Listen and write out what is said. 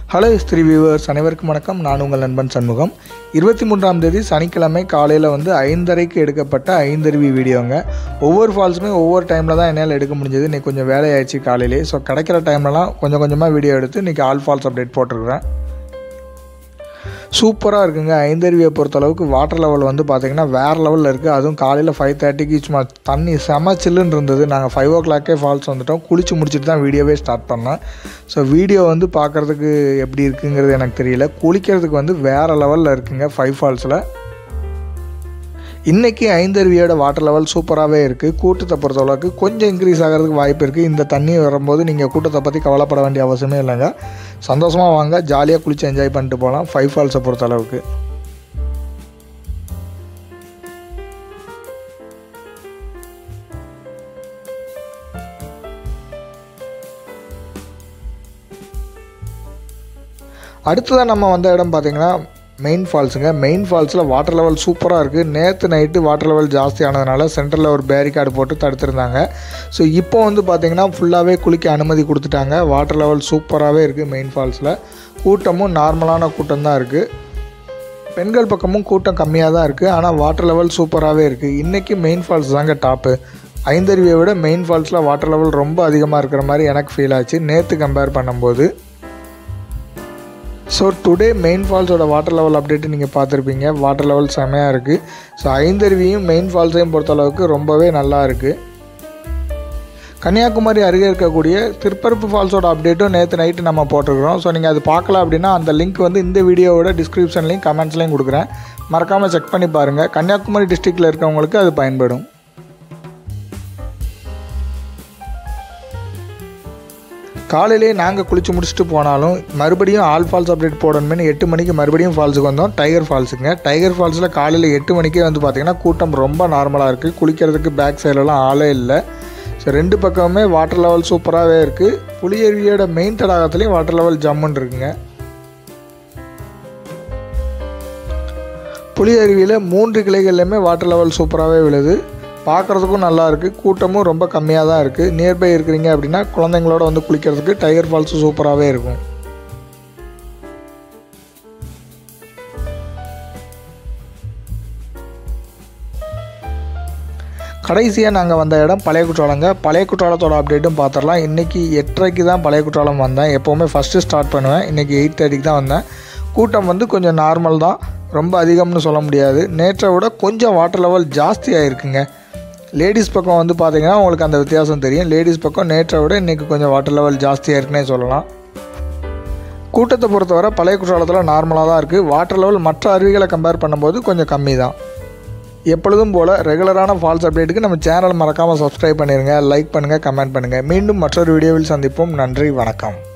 hello ஸ்திரி viewers அனைவருக்கும் வணக்கம் நான் உங்கள் நண்பன் சண்முகம் இருபத்தி மூன்றாம் தேதி சனிக்கிழமை காலையில் வந்து ஐந்தரைக்கு எடுக்கப்பட்ட ஐந்தருவி வீடியோங்க ஒவ்வொரு ஃபால்ஸுமே ஒவ்வொரு டைமில் தான் என்னால் எடுக்க முடிஞ்சது இன்றைக்கி கொஞ்சம் வேலையாயிடுச்சு காலையிலே ஸோ கிடைக்கிற டைம்லலாம் கொஞ்சம் கொஞ்சமாக வீடியோ எடுத்து இன்றைக்கி ஆல் ஃபால்ஸ் அப்டேட் போட்டிருக்கிறேன் சூப்பராக இருக்குங்க ஐந்தருவியை பொறுத்தளவுக்கு வாட்டர் லெவல் வந்து பார்த்திங்கன்னா வேறு லெவலில் இருக்குது அதுவும் காலையில் ஃபைவ் தேர்ட்டிக்கு சும்மா தண்ணி செம சில்லுன்னு இருந்தது நாங்கள் ஃபைவ் ஓ கிளாக்கே ஃபால்ஸ் வந்துட்டோம் குளிச்சு முடிச்சுட்டு தான் வீடியோவே ஸ்டார்ட் பண்ணோம் ஸோ வீடியோ வந்து பார்க்குறதுக்கு எப்படி இருக்குங்கிறது எனக்கு தெரியல குளிக்கிறதுக்கு வந்து வேறு லெவலில் இருக்குங்க ஃபைவ் ஃபால்ஸில் இன்றைக்கி ஐந்தருவியோட வாட்டர் லெவல் சூப்பராகவே இருக்குது கூட்டத்தை பொறுத்தளவுக்கு கொஞ்சம் இன்க்ரீஸ் ஆகிறதுக்கு வாய்ப்பு இருக்குது இந்த தண்ணி வரும்போது நீங்கள் கூட்டத்தை பற்றி கவலைப்பட வேண்டிய அவசியமே இல்லைங்க சந்தோஷமாக வாங்க ஜாலியாக குளித்து என்ஜாய் பண்ணிட்டு போகலாம் ஃபைவ் ஃபால்ஸை பொறுத்தளவுக்கு அடுத்ததாக நம்ம வந்த இடம் பார்த்திங்கன்னா மெயின் ஃபால்ஸுங்க மெயின் ஃபால்ஸில் வாட்டர் லெவல் சூப்பராக இருக்குது நேற்று நைட்டு வாட்டர் லெவல் ஜாஸ்தி ஆனதுனால சென்டரில் ஒரு பேரிகார்டு போட்டு தடுத்துருந்தாங்க ஸோ இப்போ வந்து பார்த்திங்கன்னா ஃபுல்லாகவே குளிக்க அனுமதி கொடுத்துட்டாங்க வாட்டர் லெவல் சூப்பராகவே இருக்குது மெயின் ஃபால்ஸில் கூட்டமும் நார்மலான கூட்டம் தான் இருக்குது பெண்கள் பக்கமும் கூட்டம் கம்மியாக தான் இருக்குது ஆனால் வாட்டர் லெவல் சூப்பராகவே இருக்குது இன்றைக்கி மெயின் ஃபால்ஸ் தாங்க டாப்பு ஐந்தருவியை விட மெயின் ஃபால்ஸில் வாட்டர் லெவல் ரொம்ப அதிகமாக இருக்கிற மாதிரி எனக்கு ஃபீல் ஆச்சு நேற்று கம்பேர் பண்ணும்போது ஸோ டுடே மெயின் ஃபால்ஸோட வாட்டர் லெவல் அப்டேட்டு நீங்கள் பார்த்துருப்பீங்க வாட்டர் லெவல் செமையாக இருக்குது ஸோ ஐந்தருவியும் மெயின் ஃபால்ஸையும் பொறுத்தளவுக்கு ரொம்பவே நல்லா இருக்குது கன்னியாகுமரி அருகே இருக்கக்கூடிய திருப்பரப்பு ஃபால்ஸோட அப்டேட்டும் நேற்று நைட்டு நம்ம போட்டிருக்கிறோம் ஸோ நீங்கள் அது பார்க்கல அப்படின்னா அந்த லிங்க் வந்து இந்த வீடியோவோட டிஸ்கிரிப்ஷன்லையும் கமெண்ட்ஸ்லையும் கொடுக்குறேன் மறக்காமல் செக் பண்ணி பாருங்கள் கன்னியாகுமரி டிஸ்ட்ரிக்டில் இருக்கவங்களுக்கு அது பயன்படும் காலையிலே நாங்கள் குளித்து முடிச்சுட்டு போனாலும் மறுபடியும் ஆல் ஃபால்ஸ் அப்டேட் போடணும்னு எட்டு மணிக்கு மறுபடியும் ஃபால்ஸுக்கு வந்தோம் டைகர் ஃபால்ஸுங்க டைகர் ஃபால்ஸில் காலையில் எட்டு மணிக்கே வந்து பார்த்திங்கன்னா கூட்டம் ரொம்ப நார்மலாக இருக்குது குளிக்கிறதுக்கு பேக் சைட்லலாம் ஆளே இல்லை ஸோ ரெண்டு பக்கமுமே வாட்டர் லெவல் சூப்பராகவே இருக்குது புளியருவியோட மெயின் தடாகத்துலேயும் வாட்டர் லெவல் ஜம்முன்னு இருக்குங்க புளியருவியில் மூன்று கிளைகள்லையுமே வாட்டர் லெவல் சூப்பராகவே விழுது பார்க்குறதுக்கும் நல்லா இருக்குது கூட்டமும் ரொம்ப கம்மியாக தான் இருக்குது நியர்பை இருக்கிறீங்க அப்படின்னா குழந்தைங்களோட வந்து குளிக்கிறதுக்கு டைகர் ஃபால்ஸும் சூப்பராகவே இருக்கும் கடைசியாக நாங்கள் வந்த இடம் பழைய குற்றாலங்க பழைய குற்றாலத்தோட அப்டேட்டும் பார்த்துடலாம் இன்றைக்கி எட்டரைக்கு தான் பழைய குற்றாலம் வந்தேன் எப்போவுமே ஃபஸ்ட்டு ஸ்டார்ட் பண்ணுவேன் இன்றைக்கி எயிட் தேர்ட்டிக்கு தான் வந்தேன் கூட்டம் வந்து கொஞ்சம் நார்மல் தான் ரொம்ப அதிகம்னு சொல்ல முடியாது நேற்றை விட கொஞ்சம் வாட்டர் லெவல் ஜாஸ்தி ஆகிருக்குங்க லேடிஸ் பக்கம் வந்து பார்த்திங்கன்னா உங்களுக்கு அந்த வித்தியாசம் தெரியும் லேடிஸ் பக்கம் நேற்றை விட இன்றைக்கி கொஞ்சம் வாட்டர் லெவல் ஜாஸ்தியாக இருக்குன்னே சொல்லலாம் கூட்டத்தை பொறுத்தவரை பழைய குற்றாலத்தில் நார்மலாக தான் இருக்குது வாட்டர் லெவல் மற்ற அருவிகளை கம்பேர் பண்ணும்போது கொஞ்சம் கம்மி தான் எப்பொழுதும் போல் ரெகுலரான ஃபால்ஸ் அப்டேட்டுக்கு நம்ம சேனல் மறக்காமல் சப்ஸ்கிரைப் பண்ணிடுங்க லைக் பண்ணுங்கள் கமெண்ட் பண்ணுங்கள் மீண்டும் மற்றொரு வீடியோவில் சந்திப்போம் நன்றி வணக்கம்